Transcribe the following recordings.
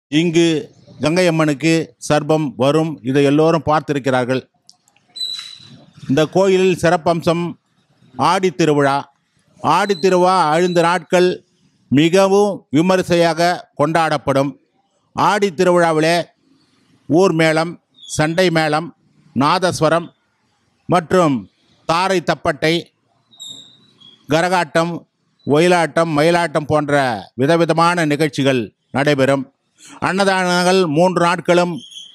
இங்கு கங்கை அம்மனுக்கு சர்ப்பம் வரும் இதை எல்லோரும் பார்த்திருக்கிறார்கள் இந்த கோயிலில் சிறப்பம்சம் ஆடி திருவிழா ஆடி திருவிழா ஐந்து நாட்கள் மிகவும் விமரிசையாக கொண்டாடப்படும் ஆடி திருவிழாவிலே ஊர் மேளம் சண்டை மேளம் நாதஸ்வரம் மற்றும் தாரை தப்பட்டை கரகாட்டம் ஒயிலாட்டம் மயிலாட்டம் போன்ற விதவிதமான நிகழ்ச்சிகள் நடைபெறும் அன்னதானங்கள் மூன்று நாட்களும்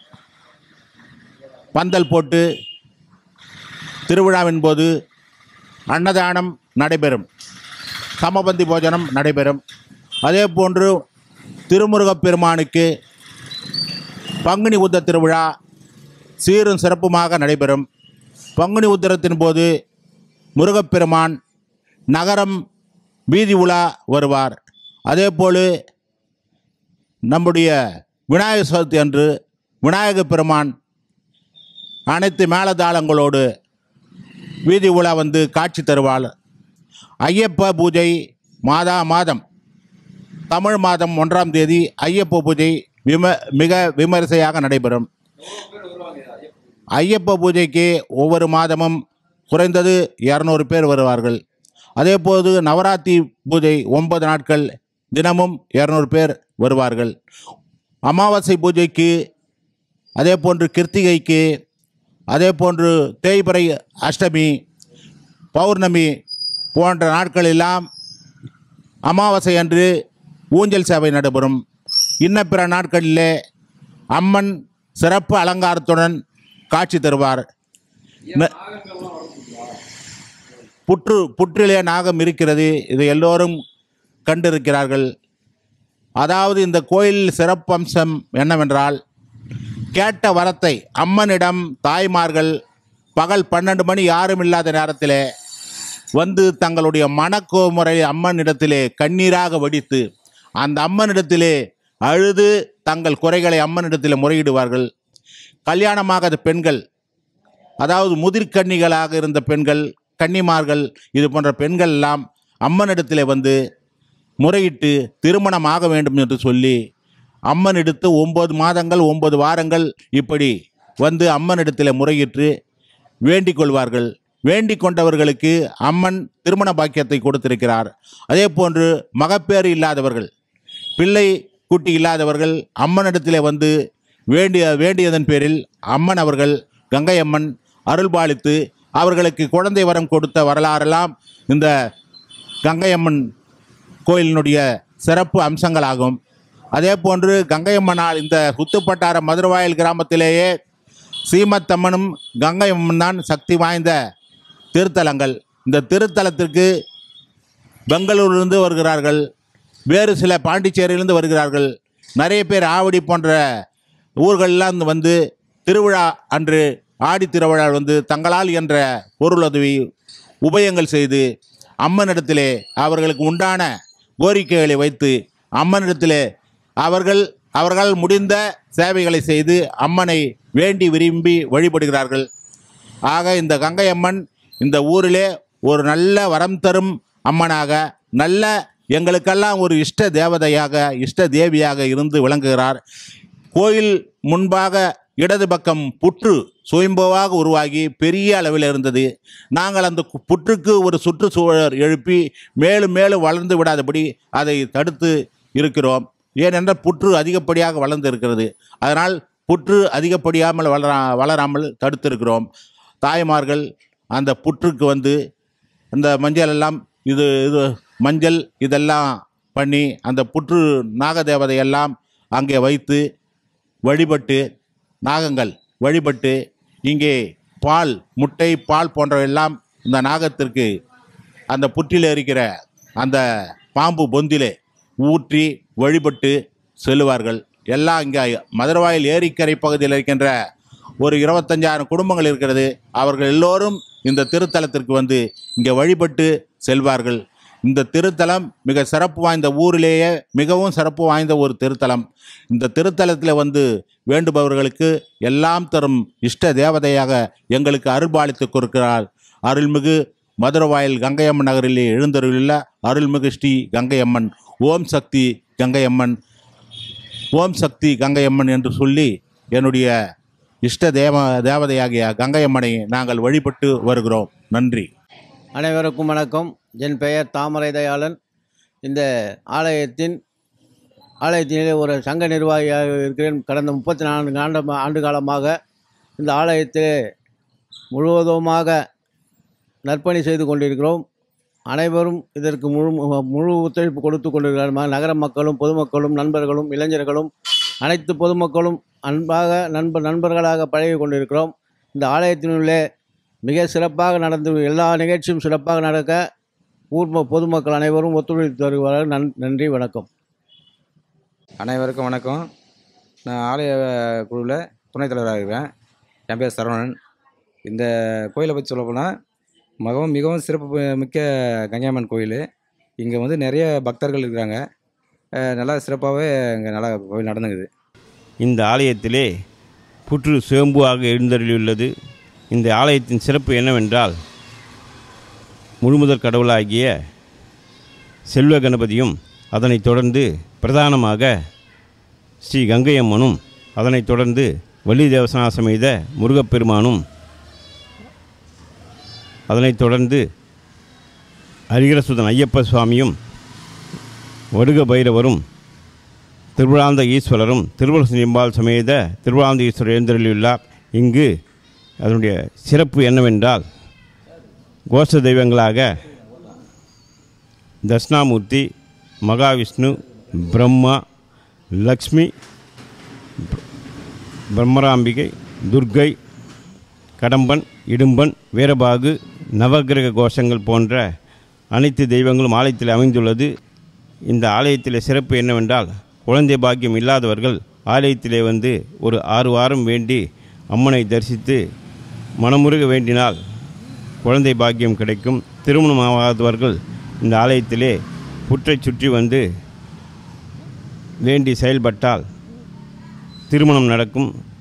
பந்தல் போட்டு திருவிழாவின் போது அன்னதானம் நடைபெறும் சமபந்தி போஜனம் நடைபெறும் அதே போன்று திருமுருகப் பெருமானுக்கு பங்குனி உத்த திருவிழா சீரும் சிறப்புமாக நடைபெறும் பங்குனி உத்திரத்தின் போது முருகப்பெருமான் நகரம் வீதி உலா வருவார் அதேபோல் நம்முடைய விநாயகர் சதுர்த்தி அன்று விநாயகப் பெருமான் அனைத்து மேளதாளங்களோடு வீதி உலா வந்து காட்சி தருவாள் ஐயப்ப பூஜை மாதா மாதம் தமிழ் மாதம் ஒன்றாம் தேதி ஐயப்ப பூஜை விம மிக விமரிசையாக நடைபெறும் ஐயப்ப பூஜைக்கு ஒவ்வொரு மாதமும் குறைந்தது இரநூறு பேர் வருவார்கள் அதேபோது நவராத்திரி பூஜை ஒன்பது நாட்கள் தினமும் இரநூறு பேர் வருவார்கள் அமாவாசை பூஜைக்கு அதே போன்று கிருத்திகைக்கு அதே போன்று தேய்பிறை அஷ்டமி பௌர்ணமி போன்ற நாட்களெல்லாம் அமாவாசை அன்று ஊஞ்சல் சேவை நடைபெறும் இன்ன பிற நாட்களிலே அம்மன் சிறப்பு அலங்காரத்துடன் காட்சி தருவார் ந- புற்று புற்றிலே நாகம் இருக்கிறது இதை எல்லோரும் கண்டிருக்கிறார்கள் அதாவது இந்த கோயில் சிறப்பம்சம் என்னவென்றால் கேட்ட வரத்தை அம்மனிடம் தாய்மார்கள் பகல் பன்னெண்டு மணி யாரும் இல்லாத நேரத்திலே வந்து தங்களுடைய மனக்கோமுறை அம்மனிடத்திலே கண்ணீராக வடித்து அந்த அம்மனிடத்திலே அழுது தங்கள் குறைகளை அம்மனிடத்திலே முறையிடுவார்கள் கல்யாணமாகாத பெண்கள் அதாவது முதிர்கன்னிகளாக இருந்த பெண்கள் கன்னிமார்கள் இது போன்ற பெண்கள் எல்லாம் அம்மனிடத்திலே வந்து முறையிட்டு திருமணம் ஆக வேண்டும் என்று சொல்லி அம்மன் எடுத்து ஒம்பது மாதங்கள் ஒன்பது வாரங்கள் இப்படி வந்து அம்மனிடத்தில் முறையிட்டு வேண்டிக் கொள்வார்கள் வேண்டிக் கொண்டவர்களுக்கு அம்மன் திருமண பாக்கியத்தை கொடுத்திருக்கிறார் அதே போன்று மகப்பேறு இல்லாதவர்கள் பிள்ளை குட்டி இல்லாதவர்கள் அம்மனிடத்திலே வந்து வேண்டிய வேண்டியதன் பேரில் அம்மன் அவர்கள் கங்கை அம்மன் அருள்பாலித்து அவர்களுக்கு குழந்தை வரம் கொடுத்த வரலாறெல்லாம் இந்த கங்கை அம்மன் கோயிலினுடைய சிறப்பு அம்சங்களாகும் அதே போன்று கங்கையம்மனால் இந்த குத்துப்பட்டார மதுரவாயல் கிராமத்திலேயே சீமத்தம்மனும் கங்கையம்மன் தான் சக்தி வாய்ந்த திருத்தலங்கள் இந்த திருத்தலத்திற்கு பெங்களூரிலிருந்து வருகிறார்கள் வேறு சில பாண்டிச்சேரியிலிருந்து வருகிறார்கள் நிறைய பேர் ஆவடி போன்ற ஊர்களெல்லாம் வந்து திருவிழா அன்று ஆடி திருவிழா வந்து தங்களால் என்ற பொருளுதவி உபயங்கள் செய்து அம்மனிடத்திலே அவர்களுக்கு உண்டான கோரிக்கைகளை வைத்து அம்மனிடத்திலே அவர்கள் அவர்களால் முடிந்த சேவைகளை செய்து அம்மனை வேண்டி விரும்பி வழிபடுகிறார்கள் ஆக இந்த கங்கை அம்மன் இந்த ஊரிலே ஒரு நல்ல வரம் தரும் அம்மனாக நல்ல எங்களுக்கெல்லாம் ஒரு இஷ்ட தேவதையாக இஷ்ட தேவியாக இருந்து விளங்குகிறார் கோயில் முன்பாக இடது பக்கம் புற்று சுயம்புவாக உருவாகி பெரிய அளவில் இருந்தது நாங்கள் அந்த கு- புற்றுக்கு ஒரு சுற்றுச்சூழல் எழுப்பி மேலும் மேலும் வளர்ந்து விடாதபடி அதை தடுத்து இருக்கிறோம் ஏனென்றால் புற்று அதிகப்படியாக வளர்ந்து இருக்கிறது அதனால் புற்று அதிகப்படியாமல் வளரா வளராமல் தடுத்திருக்கிறோம் தாய்மார்கள் அந்த புற்றுக்கு வந்து அந்த மஞ்சள் எல்லாம் இது இது மஞ்சள் இதெல்லாம் பண்ணி அந்த புற்று நாகதேவதையெல்லாம் அங்கே வைத்து வழிபட்டு நாகங்கள் வழிபட்டு இங்கே பால் முட்டை பால் போன்றவையெல்லாம் இந்த நாகத்திற்கு அந்த புற்றில் இருக்கிற அந்த பாம்பு பொந்திலே ஊற்றி வழிபட்டு செல்லுவார்கள் எல்லாம் இங்கே மதுரவாயில் ஏரிக்கரை பகுதியில் இருக்கின்ற ஒரு இருபத்தஞ்சாயிரம் குடும்பங்கள் இருக்கிறது அவர்கள் எல்லோரும் இந்த திருத்தலத்திற்கு வந்து இங்கே வழிபட்டு செல்வார்கள் இந்த திருத்தலம் மிக சிறப்பு வாய்ந்த ஊரிலேயே மிகவும் சிறப்பு வாய்ந்த ஒரு திருத்தலம் இந்த திருத்தலத்தில் வந்து வேண்டுபவர்களுக்கு எல்லாம் தரும் இஷ்ட தேவதையாக எங்களுக்கு அருள்பாலித்து கொடுக்கிறார் அருள்மிகு மதுரவாயல் கங்கையம்மன் நகரிலே எழுந்தருளுள்ள அருள்மிகு ஸ்ரீ கங்கையம்மன் ஓம் சக்தி கங்கையம்மன் ஓம் சக்தி கங்கையம்மன் என்று சொல்லி என்னுடைய இஷ்ட தேவ தேவதையாகிய கங்கையம்மனை நாங்கள் வழிபட்டு வருகிறோம் நன்றி அனைவருக்கும் வணக்கம் என் பெயர் தாமரை தயாளன் இந்த ஆலயத்தின் ஆலயத்திலே ஒரு சங்க நிர்வாகியாக இருக்கிறேன் கடந்த முப்பத்தி நான்கு ஆண்டு ஆண்டு காலமாக இந்த ஆலயத்திலே முழுவதுமாக நற்பணி செய்து கொண்டிருக்கிறோம் அனைவரும் இதற்கு முழு முழு ஒத்துழைப்பு கொடுத்து கொண்டிருக்கிறார் நகர மக்களும் பொதுமக்களும் நண்பர்களும் இளைஞர்களும் அனைத்து பொதுமக்களும் அன்பாக நண்பர் நண்பர்களாக பழகி கொண்டிருக்கிறோம் இந்த ஆலயத்தினுள்ளே மிக சிறப்பாக நடந்து எல்லா நிகழ்ச்சியும் சிறப்பாக நடக்க ஊர் ம- பொதுமக்கள் அனைவரும் ஒத்துழைத்து வருவார்கள் நன் நன்றி வணக்கம் அனைவருக்கும் வணக்கம் நான் ஆலய குழுவில் துணைத் தலைவராக இருக்கிறேன் என் பேர் சரவணன் இந்த கோயிலை பற்றி சொல்லப்போனால் மிகவும் மிகவும் சிறப்பு மிக்க கங்கையம்மன் கோயில் இங்கே வந்து நிறைய பக்தர்கள் இருக்கிறாங்க அஹ் நல்லா சிறப்பாகவே இங்கே நல்லா கோயில் நடந்துக்குது இந்த ஆலயத்திலே புற்று சுயம்புவாக எழுந்தருளியுள்ளது இந்த ஆலயத்தின் சிறப்பு என்னவென்றால் முழுமுதற் கடவுளாகிய செல்வ கணபதியும் அதனைத் தொடர்ந்து பிரதானமாக ஸ்ரீ கங்கையம்மனும் அதனைத் தொடர்ந்து வள்ளி தேவசனா சமேத முருகப்பெருமானும் அதனைத் தொடர்ந்து ஹரிகரசுதன் ஐயப்ப சுவாமியும் வடுக பைரவரும் திருவிழாந்த ஈஸ்வரரும் திருவள்ளுவர் சமேத திருவிழாந்த ஈஸ்வரர் எழுந்தருளியுள்ளார் இங்கு அதனுடைய சிறப்பு என்னவென்றால் கோஷ தெய்வங்களாக தட்சிணாமூர்த்தி மகாவிஷ்ணு பிரம்மா லக்ஷ்மி பிரம்மராம்பிகை துர்க்கை கடம்பன் இடும்பன் வீரபாகு நவக்கிரக கோஷங்கள் போன்ற அனைத்து தெய்வங்களும் ஆலயத்தில் அமைந்துள்ளது இந்த ஆலயத்தில் சிறப்பு என்னவென்றால் குழந்தை பாக்கியம் இல்லாதவர்கள் ஆலயத்திலே வந்து ஒரு ஆறு வாரம் வேண்டி அம்மனை தரிசித்து மனமுருக வேண்டினால் குழந்தை பாக்கியம் கிடைக்கும் திருமணமாகாதவர்கள் இந்த ஆலயத்திலே புற்றை சுற்றி வந்து வேண்டி செயல்பட்டால் திருமணம் நடக்கும்